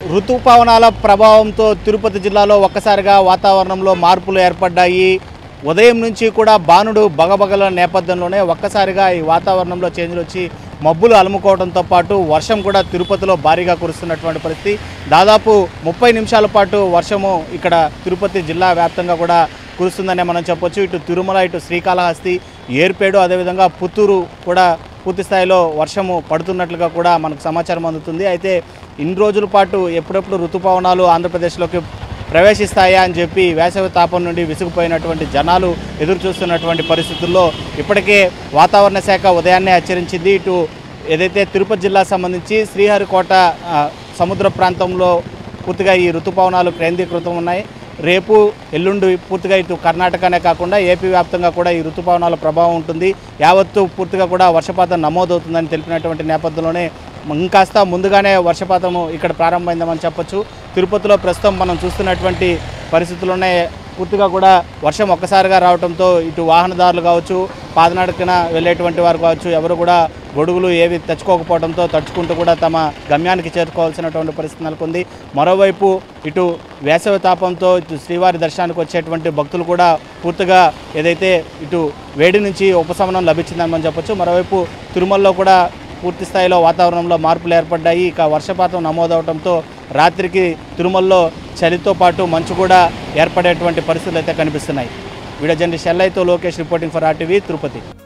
ఋతుపవనాల ప్రభావంతో తిరుపతి జిల్లాలో ఒక్కసారిగా వాతావరణంలో మార్పులు ఏర్పడ్డాయి ఉదయం నుంచి కూడా బాణుడు బగబగల నేపథ్యంలోనే ఒక్కసారిగా ఈ వాతావరణంలో చేంజ్లు వచ్చి మబ్బులు అలుముకోవడంతో పాటు వర్షం కూడా తిరుపతిలో భారీగా కురుస్తున్నటువంటి పరిస్థితి దాదాపు ముప్పై నిమిషాల పాటు వర్షము ఇక్కడ తిరుపతి జిల్లా వ్యాప్తంగా కూడా కురుస్తుందనే మనం చెప్పొచ్చు ఇటు తిరుమల ఇటు శ్రీకాళహస్తి ఏర్పేడు అదేవిధంగా పుత్తూరు కూడా పూర్తి స్థాయిలో వర్షము పడుతున్నట్లుగా కూడా మనకు సమాచారం అందుతుంది అయితే ఇన్ని రోజుల పాటు ఎప్పుడెప్పుడు ఋతుపవనాలు ఆంధ్రప్రదేశ్లోకి ప్రవేశిస్తాయా అని చెప్పి వేసవి తాపం నుండి విసిగిపోయినటువంటి జనాలు ఎదురు చూస్తున్నటువంటి పరిస్థితుల్లో ఇప్పటికే వాతావరణ శాఖ ఉదయాన్నే హెచ్చరించింది ఇటు ఏదైతే తిరుపతి జిల్లా సంబంధించి శ్రీహరికోట ఆ, సముద్ర ప్రాంతంలో పూర్తిగా ఈ ఋతుపవనాలు కేంద్రీకృతం ఉన్నాయి రేపు ఎల్లుండి పూర్తిగా ఇటు కర్ణాటకనే కాకుండా ఏపీ వ్యాప్తంగా కూడా ఈ ఋతుపవనాల ప్రభావం ఉంటుంది యావత్తు పూర్తిగా కూడా వర్షపాతం నమోదవుతుందని తెలిపినటువంటి నేపథ్యంలోనే ఇంకాస్త ముందుగానే వర్షపాతము ఇక్కడ ప్రారంభమైందని చెప్పొచ్చు తిరుపతిలో ప్రస్తుతం మనం చూస్తున్నటువంటి పరిస్థితుల్లోనే పూర్తిగా కూడా వర్షం ఒక్కసారిగా రావడంతో ఇటు వాహనదారులు కావచ్చు పాదనడకన వెళ్ళేటువంటి వారు కావచ్చు ఎవరు కూడా గొడుగులు ఏవి తెచ్చుకోకపోవడంతో తడుచుకుంటూ కూడా తమ గమ్యానికి చేరుకోవాల్సినటువంటి పరిస్థితి నెలకొంది మరోవైపు ఇటు వేసవి తాపంతో ఇటు శ్రీవారి దర్శనానికి వచ్చేటువంటి భక్తులు కూడా పూర్తిగా ఏదైతే ఇటు వేడి నుంచి ఉపశమనం లభించిందని మనం చెప్పొచ్చు మరోవైపు తిరుమలలో కూడా పూర్తి స్థాయిలో వాతావరణంలో మార్పులు ఏర్పడ్డాయి ఇక వర్షపాతం నమోదవడంతో రాత్రికి తిరుమలలో చలితో పాటు మంచు కూడా ఏర్పడేటువంటి పరిస్థితులు అయితే కనిపిస్తున్నాయి వీడియో జర్నలిస్ట్ ఎల్ఐతో Lokesh reporting for RTV Tirupati